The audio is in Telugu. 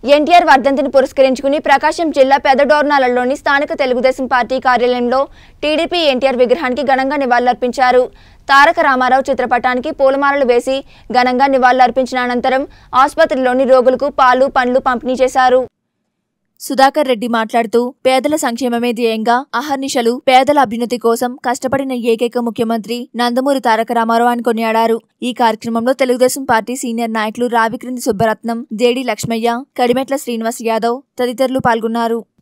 ఎన్టీఆర్ వర్ధంతిని పురస్కరించుకుని ప్రకాశం జిల్లా పెదడోర్నాలలోని స్థానిక తెలుగుదేశం పార్టీ కార్యాలయంలో టీడీపీ ఎన్టీఆర్ విగ్రహానికి ఘనంగా నివాళులర్పించారు తారక రామారావు చిత్రపటానికి పూలమాలలు వేసి ఘనంగా నివాళులర్పించిన అనంతరం ఆసుపత్రిలోని రోగులకు పాలు పండ్లు పంపిణీ చేశారు సుధాకర్ రెడ్డి మాట్లాడుతూ పేదల సంక్షేమమే ధ్యేయంగా అహర్నిశలు పేదల అభ్యున్నతి కోసం కష్టపడిన ఏకైక ముఖ్యమంత్రి నందమూరి తారక రామారావు అని కొనియాడారు ఈ కార్యక్రమంలో తెలుగుదేశం పార్టీ సీనియర్ నాయకులు రావిక్రింది సుబ్బరత్నం జేడి లక్ష్మయ్య కడిమెట్ల శ్రీనివాస్ యాదవ్ తదితరులు పాల్గొన్నారు